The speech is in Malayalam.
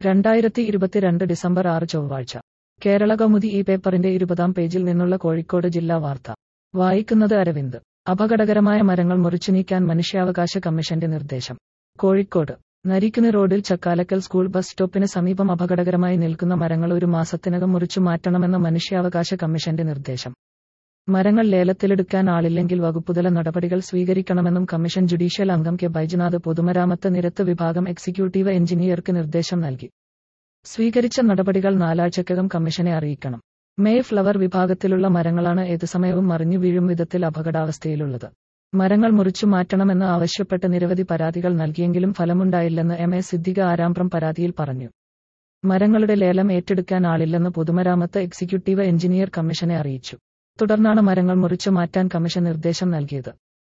രണ്ടായിരത്തി ഇരുപത്തിരണ്ട് ഡിസംബർ ആറ് ചൊവ്വാഴ്ച കേരള കൗമുദി ഈ പേപ്പറിന്റെ ഇരുപതാം പേജിൽ നിന്നുള്ള കോഴിക്കോട് ജില്ലാ വാർത്ത വായിക്കുന്നത് അരവിന്ദ് അപകടകരമായ മരങ്ങൾ മുറിച്ചു നീക്കാൻ മനുഷ്യാവകാശ കമ്മീഷന്റെ നിർദ്ദേശം കോഴിക്കോട് നരിക്കുനി റോഡിൽ ചക്കാലക്കൽ സ്കൂൾ ബസ് സ്റ്റോപ്പിന് സമീപം അപകടകരമായി നിൽക്കുന്ന മരങ്ങൾ ഒരു മാസത്തിനകം മുറിച്ചു മാറ്റണമെന്ന മനുഷ്യാവകാശ കമ്മീഷന്റെ നിർദ്ദേശം മരങ്ങൾ ലേലത്തിലെടുക്കാൻ ആളില്ലെങ്കിൽ വകുപ്പുതല നടപടികൾ സ്വീകരിക്കണമെന്നും കമ്മീഷൻ ജുഡീഷ്യൽ അംഗം കെ ബൈജനാഥ് പൊതുമരാമത്ത് നിരത്ത് വിഭാഗം എക്സിക്യൂട്ടീവ് എഞ്ചിനീയർക്ക് നിർദ്ദേശം നൽകി സ്വീകരിച്ച നടപടികൾ നാലാഴ്ചക്കകം കമ്മീഷനെ അറിയിക്കണം മേയ് ഫ്ലവർ വിഭാഗത്തിലുള്ള മരങ്ങളാണ് ഏതു സമയവും മറിഞ്ഞു വീഴും വിധത്തിൽ അപകടാവസ്ഥയിലുള്ളത് മരങ്ങൾ മുറിച്ചു മാറ്റണമെന്ന് ആവശ്യപ്പെട്ട് നിരവധി പരാതികൾ നൽകിയെങ്കിലും ഫലമുണ്ടായില്ലെന്ന് എം എ സിദ്ദിഖ ആരാമ്പ്രം പരാതിയിൽ പറഞ്ഞു മരങ്ങളുടെ ലേലം ഏറ്റെടുക്കാൻ ആളില്ലെന്ന് പൊതുമരാമത്ത് എക്സിക്യൂട്ടീവ് എഞ്ചിനീയർ കമ്മീഷനെ അറിയിച്ചു തുടർന്നാണ് മരങ്ങൾ മുറിച്ചു മാറ്റാൻ കമ്മീഷൻ നിർദ്ദേശം നൽകിയത്